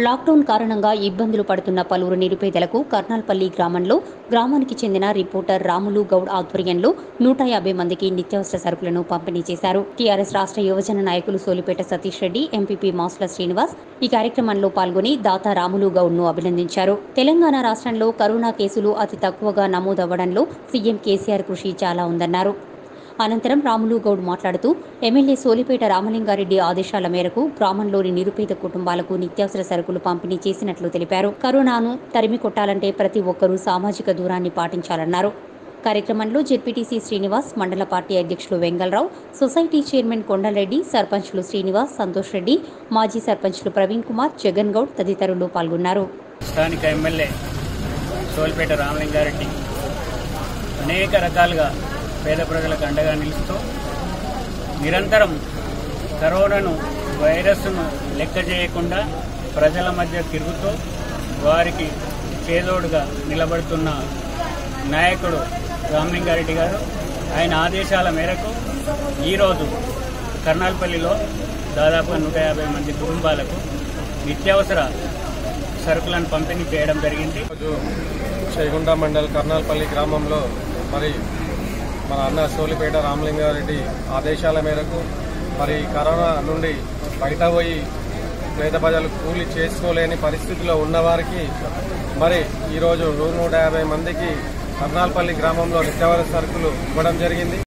lockdown కారణంగా ఇబ్బందులు పడుతున్న పలువురు నిరుపేదలకు కర్నాల్పల్లి గ్రామంలో గ్రామానికి చెందిన రిపోర్టర్ రాములు గౌడ్ ఆధ్వర్యంలో నూట యాభై మందికి నిత్యావసర సరుకులను పంపిణీ చేశారు టీఆర్ఎస్ రాష్ట్ర యువజన నాయకులు సోలిపేట సతీష్ రెడ్డి ఎంపీపీ మాస్ల శ్రీనివాస్ ఈ కార్యక్రమంలో పాల్గొని దాత రాములు గౌడ్ ను అభినందించారు తెలంగాణ రాష్ట్రంలో కరోనా కేసులు అతి తక్కువగా నమోదవ్వడంలో సీఎం కేసీఆర్ కృషి చాలా ఉందన్నారు అనంతరం రాములు గౌడ్ మాట్లాడుతూ ఎమ్మెల్యే సోలిపేట రామలింగారెడ్డి ఆదేశాల మేరకు గ్రామంలోని నిరుపేద కుటుంబాలకు నిత్యావసర సరుకులు పంపిణీ చేసినట్లు తెలిపారు కరోనాను తరిమి కొట్టాలంటే ప్రతి ఒక్కరూ సామాజిక దూరాన్ని పాటించాలన్నారు కార్యక్రమంలో జెడ్పీటీసీ శ్రీనివాస్ మండల పార్టీ అధ్యక్షులు వెంగళరావు సొసైటీ చైర్మన్ కొండలరెడ్డి సర్పంచ్లు శ్రీనివాస్ సంతోష్ రెడ్డి మాజీ సర్పంచ్లు ప్రవీణ్ కుమార్ జగన్ గౌడ్ తదితరులు పాల్గొన్నారు స్థానిక ఎమ్మెల్యే సోలిపేట రామలింగారెడ్డి అనేక రకాలుగా పేద ప్రజలకు అండగా నిలుస్తూ నిరంతరం కరోనాను వైరస్ను లెక్క చేయకుండా ప్రజల మధ్య తిరుగుతూ వారికి చేదోడుగా నిలబడుతున్న నాయకుడు రామలింగారెడ్డి గారు ఆయన ఆదేశాల మేరకు ఈరోజు కర్నాల్పల్లిలో దాదాపు నూట యాభై మంది కుటుంబాలకు నిత్యావసర సరుకులను పంపిణీ చేయడం జరిగింది రోజు చేగుండ మండల్ కర్నాల్పల్లి గ్రామంలో మరి మన అన్న సోలిపేట రామలింగారెడ్డి ఆదేశాల మేరకు మరి కరోనా నుండి బయట పోయి పేద ప్రజలు కూలి చేసుకోలేని పరిస్థితిలో ఉన్నవారికి మరి ఈరోజు నూరు నూట యాభై మందికి కర్నాల్పల్లి గ్రామంలో నిత్యావసర సరుకులు ఇవ్వడం జరిగింది